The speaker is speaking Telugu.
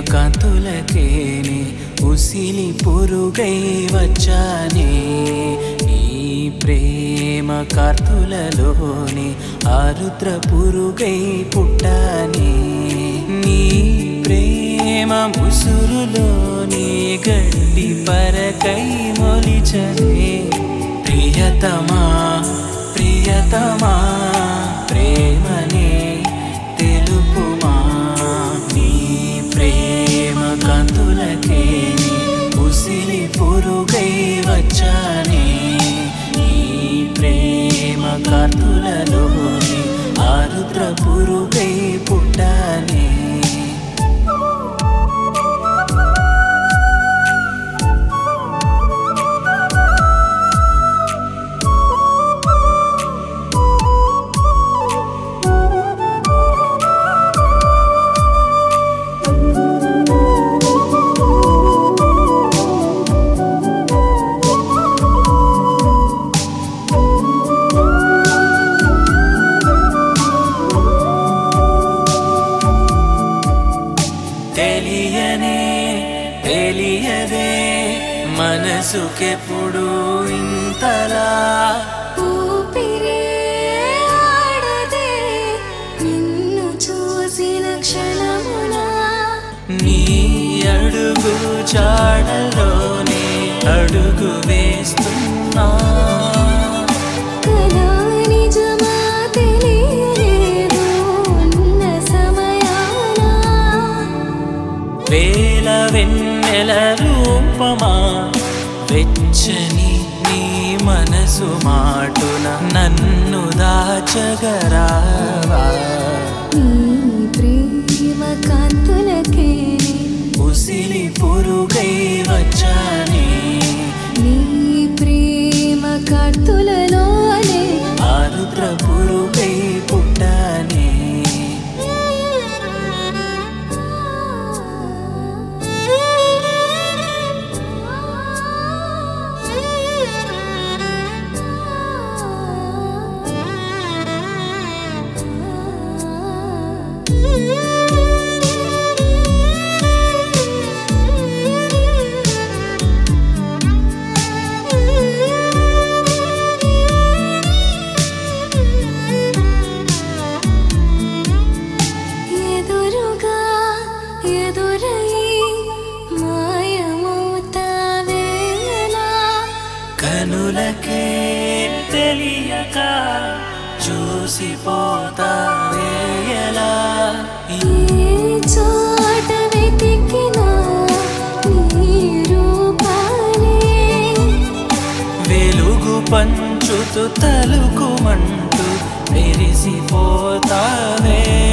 కాంతులకేనే ఉసిలి పురుగై వచ్చానే ఈ ప్రేమ కార్తులలోనే ఆరుద్ర పురుగై పుట్టానే నీ ప్రేమ ముసురులోని గడ్డి పరకై మొలిచనే ప్రియతమా ప్రియతమా ప్రేమనే తెలుపుమా నీ ప్రేమ కందులకే ఉసిరి పురుగై వచ్చానే ఈ ప్రేమ కార్తులలోని ఆరుద్ర పురుగై పుట్టానే తెలియనే తెలియదే మనసుకెప్పుడు ఇంతలా ఊపిరే ఆడదే నిన్ను చూసిన క్షణమున నీ అడుగు చాడలోనే అడుగు వేస్తున్నా కలా నిజమా తెలియలేదు ఉన్న సమయాన వేల వెన్నెల రూపమా వెచ్చని నీ మనసు మాటున నన్ను దాచగరావా నీ ప్రేమ కాంతులకే ఉసిరి పురుగై వచ్చానే నీ ప్రేమ కార్తులలోనే ఆరుద్ర పురుగై పుట్టానే ఎదురుగా ఎదురై మాయమవుతావేలా కనులకే తెలియక చూసిపోతావేయలా ఏ చోట వెతికినా నీ రూపాలే వెలుగు పంచుతూ తలుకుమంటూ మెరిసిపోతావే